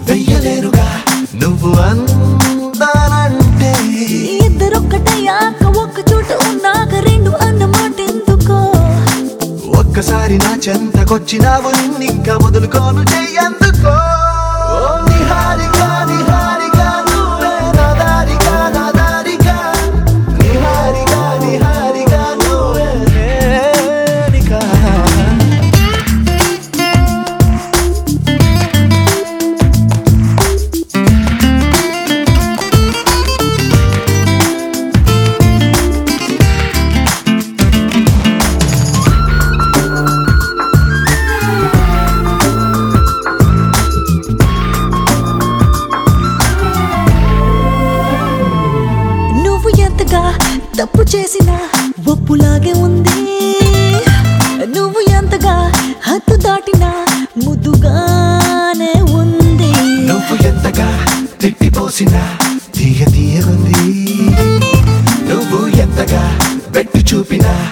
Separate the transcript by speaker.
Speaker 1: వెయ్యలేరుగా నువ్వు అందానంటే
Speaker 2: ఇద్దరొక్కటయ్యాక ఒక్క చోట ఉన్నాక రెండు అన్నమాట ఎందుకో
Speaker 1: ఒక్కసారి నా చెంతకొచ్చినావు నిన్నింకా వదులుకోను చెయ్యందుకో ఓ నిహారిగా నిహారిగా నువ్వే నా దారిగా నా దారిగా నిహారిగా నిహారిగా నువ్వే నేనిగా.
Speaker 2: నువ్వు ఎంతగా తప్పు చేసినా ఒప్పులాగే ఉంది నువ్వు ఎంతగా హద్దు దాటినా ముద్దుగానే ఉంది
Speaker 1: నువ్వు ఎంతగా తిట్టిపోసినా తీయ తీయగుంది నువ్వు ఎంతగా పెట్టి చూపినా